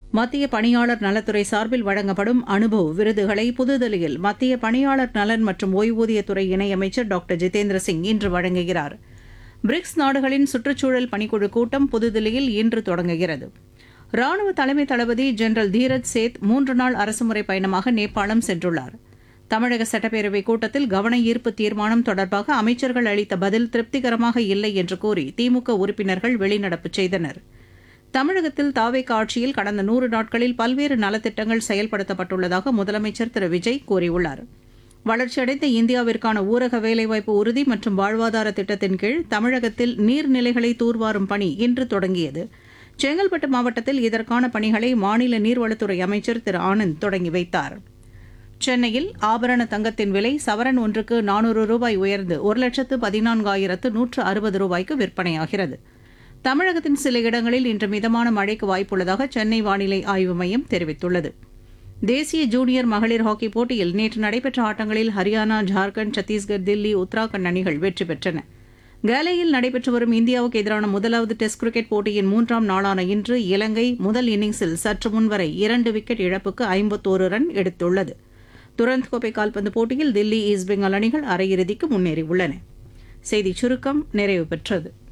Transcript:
மத்திய பணியாளர் நலத்துறை சார்பில் வழங்கப்படும் அனுபவ் விருதுகளை புதுதில்லியில் மத்திய பணியாளர் நலன் மற்றும் ஓய்வூதியத்துறை இணையமைச்சர் டாக்டர் ஜிதேந்திர சிங் இன்று வழங்குகிறார் பிரிக்ஸ் நாடுகளின் சுற்றுச்சூழல் பணிக்குழு கூட்டம் புதுதில்லியில் இன்று தொடங்குகிறது ராணுவ தலைமை தளபதி ஜெனரல் தீரஜ் சேத் மூன்று நாள் அரசுமுறை பயணமாக நேபாளம் சென்றுள்ளார் தமிழக சட்டப்பேரவைக் கூட்டத்தில் கவன ஈர்ப்பு தீர்மானம் தொடர்பாக அமைச்சர்கள் அளித்த பதில் திருப்திகரமாக இல்லை என்று கூறி திமுக உறுப்பினர்கள் வெளிநடப்பு செய்தனர் தமிழகத்தில் தாவேக ஆட்சியில் கடந்த நூறு நாட்களில் பல்வேறு நலத்திட்டங்கள் செயல்படுத்தப்பட்டுள்ளதாக முதலமைச்சர் திரு விஜய் கூறியுள்ளார் வளர்ச்சியடைந்த இந்தியாவிற்கான ஊரக வேலைவாய்ப்பு உறுதி மற்றும் வாழ்வாதார திட்டத்தின் கீழ் தமிழகத்தில் நீர்நிலைகளை தூர்வாரும் பணி இன்று தொடங்கியது செங்கல்பட்டு மாவட்டத்தில் இதற்கான பணிகளை மாநில நீர்வளத்துறை அமைச்சர் திரு ஆனந்த் தொடங்கி வைத்தார் சென்னையில் ஆபரண தங்கத்தின் விலை சவரன் ஒன்றுக்கு நானூறு ரூபாய் உயர்ந்து ஒரு லட்சத்து பதினான்காயிரத்து நூற்று அறுபது ரூபாய்க்கு விற்பனையாகிறது தமிழகத்தின் சில இடங்களில் இன்று மிதமான மழைக்கு வாய்ப்புள்ளதாக சென்னை வானிலை ஆய்வு மையம் தெரிவித்துள்ளது தேசிய ஜூனியர் மகளிர் ஹாக்கி போட்டியில் நேற்று நடைபெற்ற ஆட்டங்களில் ஹரியானா ஜார்க்கண்ட் சத்தீஸ்கர் தில்லி உத்தராகண்ட் அணிகள் வெற்றி பெற்றன கேலையில் நடைபெற்று வரும் இந்தியாவுக்கு எதிரான முதலாவது டெஸ்ட் கிரிக்கெட் போட்டியின் மூன்றாம் நாளான இன்று இலங்கை முதல் இன்னிங்ஸில் சற்று முன்வரை இரண்டு விக்கெட் இழப்புக்கு ஐம்பத்தோரு ரன் எடுத்துள்ளது துரந்த் கோப்பை கால்பந்து போட்டியில் தில்லி ஈஸ்ட் பெங்கால் அணிகள் அரையிறுதிக்கு முன்னேறியுள்ளன செய்திச் சுருக்கம் நிறைவு பெற்றது